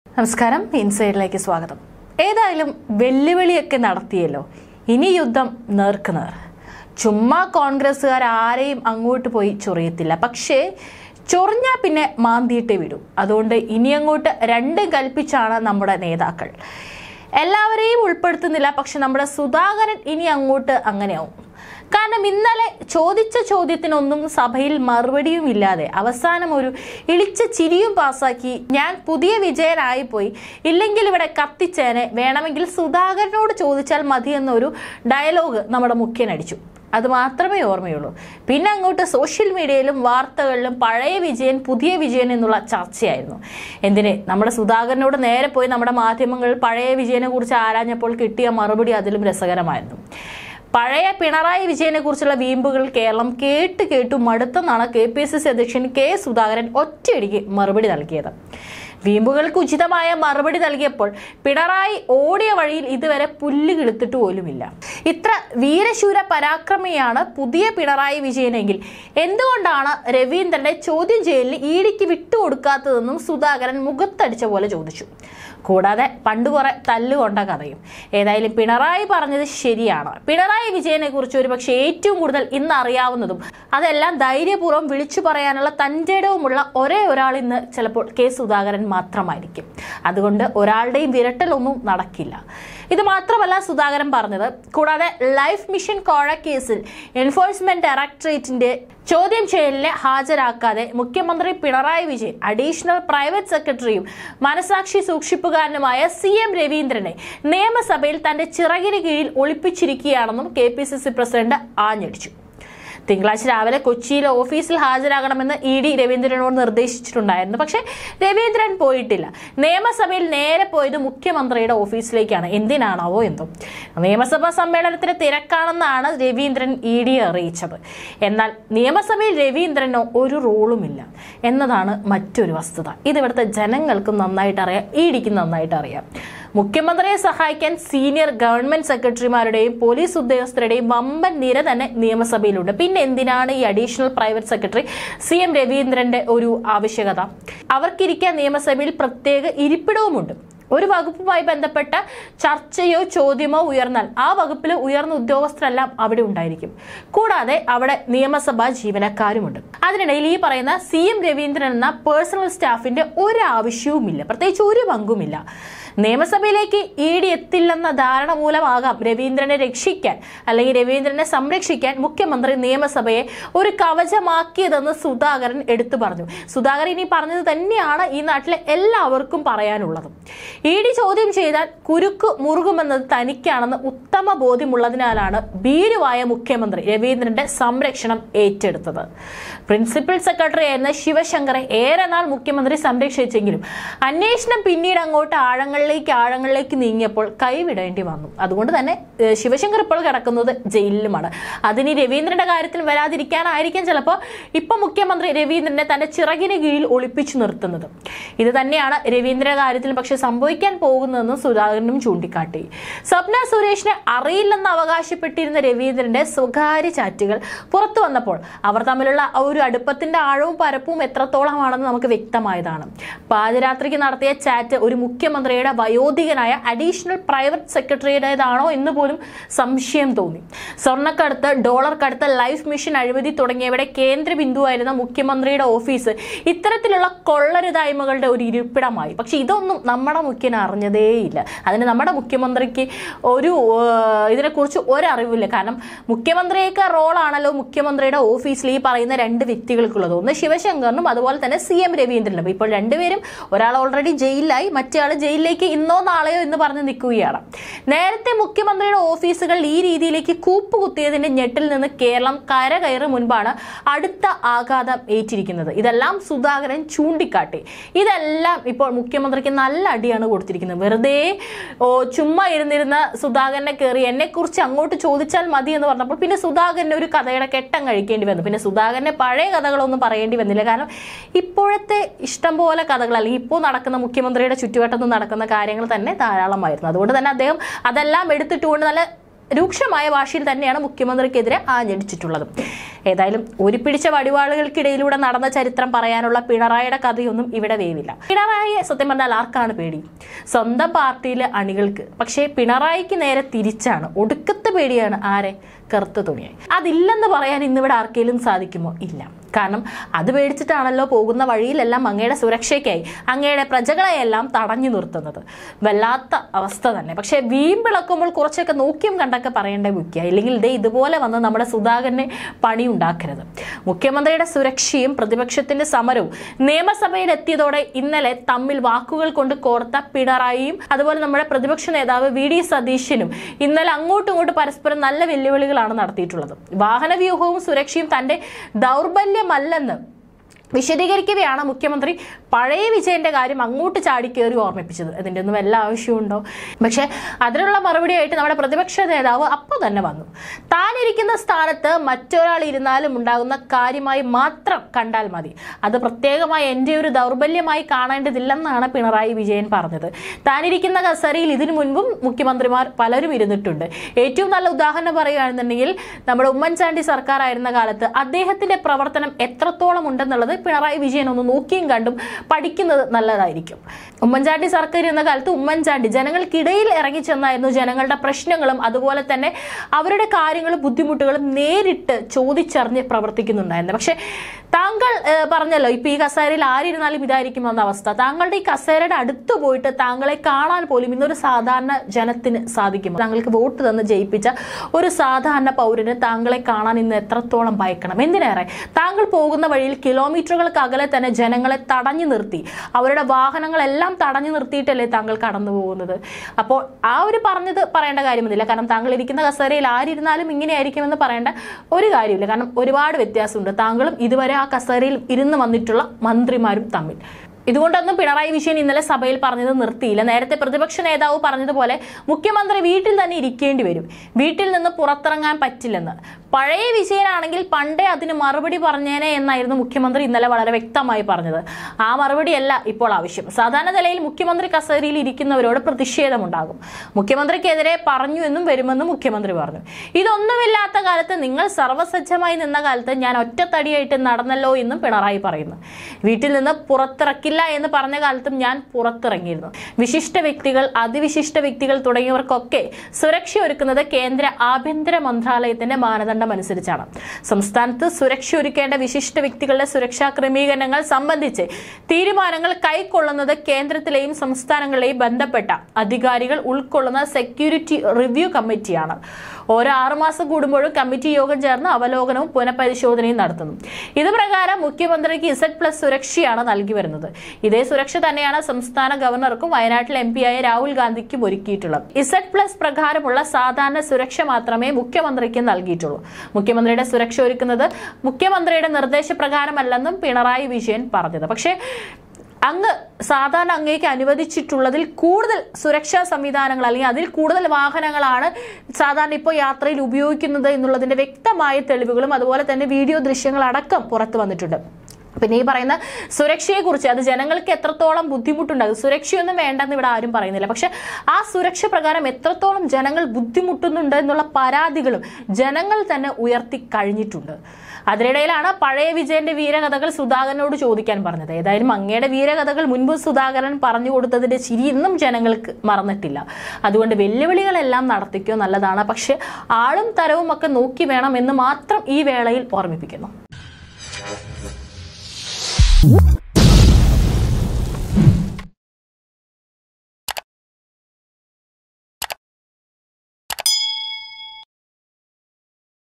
നമസ്കാരം ഇൻസൈഡിലേക്ക് സ്വാഗതം ഏതായാലും വെല്ലുവിളിയൊക്കെ നടത്തിയല്ലോ ഇനി യുദ്ധം നേർക്ക് നേർ ചുമ്മാ കോൺഗ്രസ്സുകാർ ആരെയും അങ്ങോട്ട് പോയി ചൊറിയത്തില്ല പക്ഷേ ചൊറിഞ്ഞാൽ പിന്നെ മാന്തിയിട്ടേ വിടും അതുകൊണ്ട് ഇനി അങ്ങോട്ട് രണ്ടും കൽപ്പിച്ചാണ് നമ്മുടെ നേതാക്കൾ എല്ലാവരെയും ഉൾപ്പെടുത്തുന്നില്ല പക്ഷെ നമ്മുടെ സുധാകരൻ ഇനി അങ്ങോട്ട് അങ്ങനെയാവും കാരണം ഇന്നലെ ചോദിച്ച ചോദ്യത്തിനൊന്നും സഭയിൽ മറുപടിയും ഇല്ലാതെ അവസാനം ഒരു ഇളിച്ച ചിരിയും പാസാക്കി ഞാൻ പുതിയ വിജയനായി പോയി ഇല്ലെങ്കിൽ ഇവിടെ കത്തിച്ചേനെ വേണമെങ്കിൽ സുധാകരനോട് ചോദിച്ചാൽ മതി എന്നൊരു ഡയലോഗ് നമ്മുടെ മുഖ്യൻ അടിച്ചു അത് മാത്രമേ ഓർമ്മയുള്ളൂ പിന്നെ അങ്ങോട്ട് സോഷ്യൽ മീഡിയയിലും വാർത്തകളിലും പഴയ വിജയൻ പുതിയ വിജയൻ എന്നുള്ള ചർച്ചയായിരുന്നു എന്തിന് നമ്മുടെ സുധാകരനോട് നേരെ പോയി നമ്മുടെ മാധ്യമങ്ങൾ പഴയ വിജയനെ കുറിച്ച് ആരാഞ്ഞപ്പോൾ കിട്ടിയ മറുപടി അതിലും രസകരമായിരുന്നു പഴയ പിണറായി വിജയനെ കുറിച്ചുള്ള വീമ്പുകൾ കേരളം കേട്ട് കേട്ടു മടുത്തെന്നാണ് കെ പി സി സി അധ്യക്ഷൻ കെ സുധാകരൻ ഒറ്റയടിക്ക് മറുപടി നൽകിയത് വീമ്പുകൾക്ക് ഉചിതമായ മറുപടി നൽകിയപ്പോൾ പിണറായി ഓടിയ വഴിയിൽ ഇതുവരെ പുല്ല് കിളുത്തിട്ട് പോലുമില്ല ഇത്ര വീരശൂര പരാക്രമിയാണ് പുതിയ പിണറായി വിജയനെങ്കിൽ എന്തുകൊണ്ടാണ് രവീന്ദ്രന്റെ ചോദ്യം ചെയ്യലിന് ഈടിക്ക് വിട്ടുകൊടുക്കാത്തതെന്നും സുധാകരൻ മുഖത്തടിച്ച പോലെ ചോദിച്ചു കൂടാതെ പണ്ട് കുറെ തല്ലുകൊണ്ട കഥയും ഏതായാലും പിണറായി പറഞ്ഞത് ശരിയാണ് പിണറായി വിജയനെ കുറിച്ച് ഒരുപക്ഷെ ഏറ്റവും കൂടുതൽ ഇന്ന് അറിയാവുന്നതും അതെല്ലാം ധൈര്യപൂർവ്വം വിളിച്ചു പറയാനുള്ള തൻ്റെ ഇടവുമുള്ള ഒരേ ഒരാൾ ഇന്ന് ചിലപ്പോൾ കെ സുധാകരൻ മാത്രമായിരിക്കും അതുകൊണ്ട് ഒരാളുടെയും വിരട്ടലൊന്നും നടക്കില്ല ഇത് മാത്രമല്ല സുധാകരൻ പറഞ്ഞത് കൂടാതെ ലൈഫ് മിഷൻ കോഴ കേസിൽ എൻഫോഴ്സ്മെന്റ് ഡയറക്ടറേറ്റിന്റെ ചോദ്യം ചെയ്യലിനെ ഹാജരാക്കാതെ മുഖ്യമന്ത്രി പിണറായി വിജയൻ അഡീഷണൽ പ്രൈവറ്റ് സെക്രട്ടറിയും മനസാക്ഷി സൂക്ഷിപ്പുകാരനുമായ സി എം രവീന്ദ്രനെ നിയമസഭയിൽ തന്റെ ചിറകിന് കീഴിൽ ഒളിപ്പിച്ചിരിക്കുകയാണെന്നും K P C C president ആഞ്ഞടിച്ചു തിങ്കളാഴ്ച രാവിലെ കൊച്ചിയിലെ ഓഫീസിൽ ഹാജരാകണമെന്ന് ഇ ഡി രവീന്ദ്രനോട് നിർദ്ദേശിച്ചിട്ടുണ്ടായിരുന്നു പക്ഷേ രവീന്ദ്രൻ പോയിട്ടില്ല നിയമസഭയിൽ നേരെ പോയത് മുഖ്യമന്ത്രിയുടെ ഓഫീസിലേക്കാണ് എന്തിനാണാവോ എന്തോ നിയമസഭാ സമ്മേളനത്തിന് തിരക്കാണെന്നാണ് രവീന്ദ്രൻ ഇ ഡിയെ അറിയിച്ചത് എന്നാൽ നിയമസഭയിൽ രവീന്ദ്രനോ ഒരു റോളുമില്ല എന്നതാണ് മറ്റൊരു വസ്തുത ഇത് ഇവിടുത്തെ ജനങ്ങൾക്കും നന്നായിട്ട് അറിയാം ഇ ഡിക്കും നന്നായിട്ട് അറിയാം മുഖ്യമന്ത്രിയെ സഹായിക്കാൻ സീനിയർ ഗവൺമെന്റ് സെക്രട്ടറിമാരുടെയും പോലീസ് ഉദ്യോഗസ്ഥരുടെയും വമ്പൻ നിര തന്നെ നിയമസഭയിലുണ്ട് പിന്നെ എന്തിനാണ് ഈ additional private secretary C M രവീന്ദ്രന്റെ ഒരു ആവശ്യകത അവർക്കിരിക്കാൻ നിയമസഭയിൽ പ്രത്യേക ഇരിപ്പിടവുമുണ്ട് ഒരു വകുപ്പുമായി ബന്ധപ്പെട്ട ചർച്ചയോ ചോദ്യമോ ഉയർന്നാൽ ആ വകുപ്പിലെ ഉയർന്ന ഉദ്യോഗസ്ഥരെല്ലാം അവിടെ ഉണ്ടായിരിക്കും കൂടാതെ അവിടെ നിയമസഭാ ജീവനക്കാരുമുണ്ട് അതിനിടയിൽ ഈ പറയുന്ന സി എം രവീന്ദ്രൻ എന്ന പേഴ്സണൽ സ്റ്റാഫിന്റെ ഒരു ആവശ്യവുമില്ല പ്രത്യേകിച്ച് ഒരു പങ്കുമില്ല നിയമസഭയിലേക്ക് ഇ ഡി എത്തില്ലെന്ന ധാരണ മൂലമാകാം രവീന്ദ്രനെ രക്ഷിക്കാൻ അല്ലെങ്കിൽ രവീന്ദ്രനെ സംരക്ഷിക്കാൻ മുഖ്യമന്ത്രി നിയമസഭയെ ഒരു കവചമാക്കിയതെന്ന് സുധാകരൻ എടുത്തു പറഞ്ഞു സുധാകരൻ ഇനി പറഞ്ഞത് തന്നെയാണ് ഈ നാട്ടിലെ എല്ലാവർക്കും പറയാനുള്ളത് ഇ ഡി ചോദ്യം ചെയ്താൽ കുരുക്ക് മുറുകുമെന്നത് തനിക്കാണെന്ന് ഉത്തമ ബോധ്യമുള്ളതിനാലാണ് ഭീരുവായ മുഖ്യമന്ത്രി രവീന്ദ്രന്റെ സംരക്ഷണം ഏറ്റെടുത്തത് പ്രിൻസിപ്പൽ സെക്രട്ടറി ആയിരുന്ന ശിവശങ്കറെ ഏറെ നാൾ മുഖ്യമന്ത്രി സംരക്ഷിച്ചെങ്കിലും അന്വേഷണം പിന്നീട് അങ്ങോട്ട് ആഴങ്ങളിലേക്ക് ആഴങ്ങളിലേക്ക് നീങ്ങിയപ്പോൾ കൈവിടേണ്ടി വന്നു അതുകൊണ്ട് തന്നെ ഏഹ്, ശിവശങ്കർ ഇപ്പോൾ കിടക്കുന്നത് ജയിലിലുമാണ് അതിന് രവീന്ദ്രന്റെ കാര്യത്തിൽ വരാതിരിക്കാനായിരിക്കും ചിലപ്പോൾ ഇപ്പൊ മുഖ്യമന്ത്രി രവീന്ദ്രനെ തന്റെ ചിറകിന് കീഴിൽ ഒളിപ്പിച്ചു നിർത്തുന്നത് ഇത് തന്നെയാണ് രവീന്ദ്രന്റെ കാര്യത്തിൽ പക്ഷെ സംഭവിക്കാൻ പോകുന്നതെന്ന് സുധാകരനും ചൂണ്ടിക്കാട്ടി സ്വപ്ന സുരേഷിനെ അറിയില്ലെന്ന് അവകാശപ്പെട്ടിരുന്ന രവീന്ദ്രന്റെ സ്വകാര്യ ചാറ്റുകൾ പുറത്തു വന്നപ്പോൾ അവർ തമ്മിലുള്ള ആ ഒരു അടുപ്പത്തിന്റെ ആഴവും പരപ്പും എത്രത്തോളമാണെന്ന് നമുക്ക് വ്യക്തമായതാണ് പാതിരാത്രിക്ക് നടത്തിയ ചാറ്റ് ഒരു മുഖ്യമന്ത്രിയുടെ വയോധികനായ അഡീഷണൽ പ്രൈവറ്റ് സെക്രട്ടറിയുടേതാണോ എന്ന് പോലും സംശയം തോന്നി സ്വർണ്ണക്കടത്ത് ഡോളർ കടത്ത് ലൈഫ് മിഷൻ അഴിമതി തുടങ്ങിയവയുടെ കേന്ദ്ര ബിന്ദുവായിരുന്ന മുഖ്യമന്ത്രിയുടെ ഓഫീസ് ഇത്തരത്തിലുള്ള കൊള്ളരുതായ്മകളുടെ ഒരു ഇരിപ്പിടമായി പക്ഷെ ഇതൊന്നും നമ്മുടെ മുഖ്യൻ അറിഞ്ഞതേയില്ല അതിന് നമ്മുടെ മുഖ്യമന്ത്രിക്ക് ഒരു ഏഹ്, ഇതിനെക്കുറിച്ച് ഒരറിവില്ല കാരണം മുഖ്യമന്ത്രിയൊക്കെ റോളാണല്ലോ മുഖ്യമന്ത്രിയുടെ ഓഫീസിൽ ഈ പറയുന്ന രണ്ട് വ്യക്തികൾക്കുള്ളത് ഒന്ന് ശിവശങ്കറിനും അതുപോലെ തന്നെ സി എം രവീന്ദ്രനും ഇപ്പോൾ രണ്ടുപേരും ഒരാൾ ഓൾറെഡി ജയിലിലായി മറ്റേ ആൾ ജയിലിലേക്ക് ഇന്നോ നാളെയോ എന്ന് പറഞ്ഞ് നിൽക്കുകയാണ് നേരത്തെ മുഖ്യമന്ത്രിയുടെ ഓഫീസുകൾ ഈ രീതിയിലേക്ക് കൂപ്പുകുത്തിയതിന്റെ ഞെട്ടിൽ നിന്ന് കേരളം കരകയറി മുൻപാണ് അടുത്ത ആഘാതം ഏറ്റിരിക്കുന്നത് ഇതെല്ലാം സുധാകരൻ ചൂണ്ടിക്കാട്ടി ഇതെല്ലാം ഇപ്പോൾ മുഖ്യമന്ത്രിക്ക് നല്ല അടിയാണ് കൊടുത്തിരിക്കുന്നത് വെറുതെ ഓ ചുമ്മാ ഇരുന്നിരുന്ന സുധാകരനെ കയറി എന്നെ കുറിച്ച് അങ്ങോട്ട് ചോദിച്ചാൽ മതി എന്ന് പറഞ്ഞപ്പോൾ പിന്നെ സുധാകരന് ഒരു കഥയുടെ കെട്ടം കഴിക്കേണ്ടി വന്നു പിന്നെ സുധാകരനെ പഴയ കഥകളൊന്നും പറയേണ്ടി വന്നില്ല കാരണം ഇപ്പോഴത്തെ ഇഷ്ടം പോലെ കഥകൾ അല്ലെങ്കിൽ ഇപ്പോൾ നടക്കുന്ന മുഖ്യമന്ത്രിയുടെ ചുറ്റുവട്ടത്ത് നടക്കുന്ന കാര്യങ്ങൾ തന്നെ ധാരാളമായിരുന്നു അതുകൊണ്ട് തന്നെ അദ്ദേഹം അതെല്ലാം എടുത്തിട്ടുകൊണ്ട് നല്ല രൂക്ഷമായ ഭാഷയിൽ തന്നെയാണ് മുഖ്യമന്ത്രിക്കെതിരെ ആഞ്ഞടിച്ചിട്ടുള്ളത് ഏതായാലും ഒരു പിടിച്ച വടിവാളുകൾക്കിടയിലൂടെ നടന്ന ചരിത്രം പറയാനുള്ള പിണറായിയുടെ കഥയൊന്നും ഇവിടെ വേവില്ല പിണറായിയെ സത്യം പറഞ്ഞാൽ ആർക്കാണ് പേടി സ്വന്തം പാർട്ടിയിലെ അണികൾക്ക് പക്ഷേ പിണറായിക്ക് നേരെ തിരിച്ചാണ് ഒടുക്കത്തെ പേടിയാണ് ആരെ കറുത്ത തുണിയായി അതില്ലെന്ന് പറയാൻ ഇന്നിവിടെ ആർക്കെങ്കിലും സാധിക്കുമോ ഇല്ല കാരണം അത് പേടിച്ചിട്ടാണല്ലോ പോകുന്ന വഴിയിലെല്ലാം അങ്ങയുടെ സുരക്ഷയ്ക്കായി അങ്ങയുടെ പ്രജകളെയെല്ലാം തടഞ്ഞു നിർത്തുന്നത് വല്ലാത്ത അവസ്ഥ തന്നെ പക്ഷേ വീമ്പിളക്കുമ്പോൾ കുറച്ചൊക്കെ നോക്കിയും കണ്ടൊക്കെ പറയേണ്ട മുഖ്യ ഇല്ലെങ്കിൽ ഇതേ ഇതുപോലെ വന്ന് നമ്മുടെ സുധാകരനെ പണി ഉണ്ടാക്കരുത് മുഖ്യമന്ത്രിയുടെ സുരക്ഷയും പ്രതിപക്ഷത്തിന്റെ സമരവും നിയമസഭയിൽ എത്തിയതോടെ ഇന്നലെ തമ്മിൽ വാക്കുകൾ കൊണ്ട് കോർത്ത പിണറായിയും അതുപോലെ നമ്മുടെ പ്രതിപക്ഷ നേതാവ് വി ഡി സതീശനും ഇന്നലെ അങ്ങോട്ടും ഇങ്ങോട്ടും പരസ്പരം നല്ല വെല്ലുവിളികളാണ് നടത്തിയിട്ടുള്ളത് വാഹന വ്യൂഹവും സുരക്ഷയും തന്റെ ദൗർബല്യമല്ലെന്ന് വിശദീകരിക്കവെയാണ് മുഖ്യമന്ത്രി പഴയ വിജയന്റെ കാര്യം അങ്ങോട്ട് ചാടിക്കേറി ഓർമ്മിപ്പിച്ചത് ഇതിന്റെ ഒന്നും വല്ല ആവശ്യമുണ്ടോ പക്ഷെ അതിനുള്ള മറുപടിയായിട്ട് നമ്മുടെ പ്രതിപക്ഷ നേതാവ് അപ്പോൾ തന്നെ വന്നു താനിരിക്കുന്ന സ്ഥാനത്ത് മറ്റൊരാൾ ഇരുന്നാലും ഉണ്ടാകുന്ന കാര്യമായി മാത്രം കണ്ടാൽ മതി അത് പ്രത്യേകമായി എൻ്റെ ഒരു ദൗർബല്യമായി കാണേണ്ടതില്ലെന്നാണ് പിണറായി വിജയൻ പറഞ്ഞത് താനിരിക്കുന്ന കസേരയിൽ ഇതിനു മുൻപും മുഖ്യമന്ത്രിമാർ പലരും ഇരുന്നിട്ടുണ്ട് ഏറ്റവും നല്ല ഉദാഹരണം പറയുകയാണെന്നുണ്ടെങ്കിൽ നമ്മുടെ ഉമ്മൻചാണ്ടി സർക്കാർ ആയിരുന്ന കാലത്ത് അദ്ദേഹത്തിന്റെ പ്രവർത്തനം എത്രത്തോളം ഉണ്ടെന്നുള്ളത് പിണറായി വിജയൻ ഒന്ന് നോക്കിയും കണ്ടും പഠിക്കുന്നത് നല്ലതായിരിക്കും ഉമ്മൻചാണ്ടി സർക്കാർ ഇരുന്ന കാലത്ത് ഉമ്മൻചാണ്ടി ജനങ്ങൾക്കിടയിൽ ഇറങ്ങി ചെന്നായിരുന്നു ജനങ്ങളുടെ പ്രശ്നങ്ങളും അതുപോലെ തന്നെ അവരുടെ കാര്യങ്ങളും ബുദ്ധിമുട്ടുകളും നേരിട്ട് ചോദിച്ചറിഞ്ഞ് പ്രവർത്തിക്കുന്നുണ്ടായിരുന്നു പക്ഷെ താങ്കൾ ഏഹ്, പറഞ്ഞല്ലോ ഇപ്പൊ ഈ കസേരയിൽ ആരിരുന്നാലും ഇതായിരിക്കും എന്ന അവസ്ഥ താങ്കളുടെ ഈ കസേരയുടെ അടുത്ത് പോയിട്ട് താങ്കളെ കാണാൻ പോലും ഇന്നൊരു സാധാരണ ജനത്തിന് സാധിക്കും താങ്കൾക്ക് വോട്ട് തന്ന് ജയിപ്പിച്ച ഒരു സാധാരണ പൗരന് താങ്കളെ കാണാൻ ഇന്ന് എത്രത്തോളം ഭയക്കണം എന്തിനേറെ താങ്കൾ പോകുന്ന വഴിയിൽ കിലോമീറ്ററുകൾക്ക് അകലെ തന്നെ ജനങ്ങളെ തടഞ്ഞു നിർത്തി അവരുടെ വാഹനങ്ങളെല്ലാം തടഞ്ഞു നിർത്തിയിട്ടല്ലേ താങ്കൾ കടന്നു പോകുന്നത് അപ്പോൾ ആ ഒരു പറഞ്ഞത് പറയേണ്ട കാര്യമൊന്നുമില്ല കാരണം താങ്കൾ ഇരിക്കുന്ന കസേരയിൽ ആരിരുന്നാലും ഇങ്ങനെയായിരിക്കുമെന്ന് പറയേണ്ട ഒരു കാര്യമില്ല കാരണം ഒരുപാട് വ്യത്യാസമുണ്ട് താങ്കളും ഇതുവരെ ആ കസേരയിൽ ഇരുന്ന് വന്നിട്ടുള്ള മന്ത്രിമാരും തമ്മിൽ ഇതുകൊണ്ടൊന്നും പിണറായി വിജയൻ ഇന്നലെ സഭയിൽ പറഞ്ഞത് നിർത്തിയില്ല നേരത്തെ പ്രതിപക്ഷ നേതാവ് പറഞ്ഞതുപോലെ മുഖ്യമന്ത്രി വീട്ടിൽ തന്നെ ഇരിക്കേണ്ടി വരും വീട്ടിൽ നിന്ന് പുറത്തിറങ്ങാൻ പറ്റില്ലെന്ന് പഴയ വിജയനാണെങ്കിൽ പണ്ടേ അതിന് മറുപടി പറഞ്ഞേനെ എന്നായിരുന്നു മുഖ്യമന്ത്രി ഇന്നലെ വളരെ വ്യക്തമായി പറഞ്ഞത് ആ മറുപടിയല്ല ഇപ്പോൾ ആവശ്യം സാധാരണ നിലയിൽ മുഖ്യമന്ത്രി കസേരയിൽ ഇരിക്കുന്നവരോട് പ്രതിഷേധമുണ്ടാകും മുഖ്യമന്ത്രിക്കെതിരെ പറഞ്ഞു എന്നും വരുമെന്നും മുഖ്യമന്ത്രി പറഞ്ഞു ഇതൊന്നുമില്ലാത്ത കാലത്ത് നിങ്ങൾ സർവ്വസജ്ജമായി നിന്ന കാലത്ത് ഞാൻ ഒറ്റത്തടിയായിട്ട് നടന്നല്ലോ എന്നും പിണറായി പറയുന്നു വീട്ടിൽ നിന്ന് പുറത്തിറക്കില്ല എന്ന് പറഞ്ഞ കാലത്തും ഞാൻ പുറത്തിറങ്ങിയിരുന്നു വിശിഷ്ട വ്യക്തികൾ അതിവിശിഷ്ട വ്യക്തികൾ തുടങ്ങിയവർക്കൊക്കെ സുരക്ഷ ഒരുക്കുന്നത് കേന്ദ്ര ആഭ്യന്തര മന്ത്രാലയത്തിന്റെ മാനദണ്ഡം അനുസരിച്ചാണ് സംസ്ഥാനത്ത് സുരക്ഷ ഒരുക്കേണ്ട വിശിഷ്ട വ്യക്തികളുടെ സുരക്ഷാ ക്രമീകരണങ്ങൾ സംബന്ധിച്ച് തീരുമാനങ്ങൾ കൈക്കൊള്ളുന്നത് കേന്ദ്രത്തിലെയും സംസ്ഥാനങ്ങളിലെയും ബന്ധപ്പെട്ട അധികാരികൾ ഉൾക്കൊള്ളുന്ന സെക്യൂരിറ്റി റിവ്യൂ കമ്മിറ്റിയാണ് ഓരോ ആറുമാസം കൂടുമ്പോഴും കമ്മിറ്റി യോഗം ചേർന്ന് അവലോകനവും പുനഃപരിശോധനയും നടത്തുന്നു ഇത് പ്രകാരം മുഖ്യമന്ത്രിക്ക് ഇസഡ് പ്ലസ് സുരക്ഷയാണ് നൽകി വരുന്നത് ഇതേ സുരക്ഷ തന്നെയാണ് സംസ്ഥാന ഗവർണർക്കും വയനാട്ടിൽ എം ആയ രാഹുൽ ഗാന്ധിക്കും ഒരുക്കിയിട്ടുള്ളത് ഇസഡ് പ്ലസ് പ്രകാരമുള്ള സാധാരണ സുരക്ഷ മാത്രമേ മുഖ്യമന്ത്രിക്ക് നൽകിയിട്ടുള്ളൂ മുഖ്യമന്ത്രിയുടെ സുരക്ഷ ഒരുക്കുന്നത് മുഖ്യമന്ത്രിയുടെ നിർദ്ദേശപ്രകാരമല്ലെന്നും പിണറായി വിജയൻ പറഞ്ഞത് പക്ഷേ അങ്ങ് സാധാരണ അങ്ങേക്ക് അനുവദിച്ചിട്ടുള്ളതിൽ കൂടുതൽ സുരക്ഷാ സംവിധാനങ്ങൾ അല്ലെങ്കിൽ അതിൽ കൂടുതൽ വാഹനങ്ങളാണ് സാധാരണ ഇപ്പോൾ യാത്രയിൽ ഉപയോഗിക്കുന്നത് എന്നുള്ളതിന്റെ വ്യക്തമായ തെളിവുകളും അതുപോലെ തന്നെ വീഡിയോ ദൃശ്യങ്ങളടക്കം പുറത്തു വന്നിട്ടുണ്ട് പിന്നെ ഈ പറയുന്ന സുരക്ഷയെക്കുറിച്ച് അത് ജനങ്ങൾക്ക് എത്രത്തോളം ബുദ്ധിമുട്ടുണ്ടാകും സുരക്ഷയൊന്നും വേണ്ടെന്ന് ഇവിടെ ആരും പറയുന്നില്ല പക്ഷെ ആ സുരക്ഷ പ്രകാരം എത്രത്തോളം ജനങ്ങൾ ബുദ്ധിമുട്ടുന്നുണ്ട് എന്നുള്ള പരാതികളും ജനങ്ങൾ തന്നെ ഉയർത്തി കഴിഞ്ഞിട്ടുണ്ട് അതിനിടയിലാണ് പഴയ വിജയന്റെ വീരകഥകൾ സുധാകരനോട് ചോദിക്കാൻ പറഞ്ഞത് ഏതായാലും അങ്ങയുടെ വീരകഥകൾ മുൻപ് സുധാകരൻ പറഞ്ഞു കൊടുത്തതിന്റെ ചിരി ഇന്നും ജനങ്ങൾക്ക് മറന്നിട്ടില്ല അതുകൊണ്ട് വെല്ലുവിളികളെല്ലാം നടത്തിക്കോ നല്ലതാണ് പക്ഷെ ആളും തരവും ഒക്കെ നോക്കി വേണം എന്ന് മാത്രം ഈ വേളയിൽ ഓർമ്മിപ്പിക്കുന്നു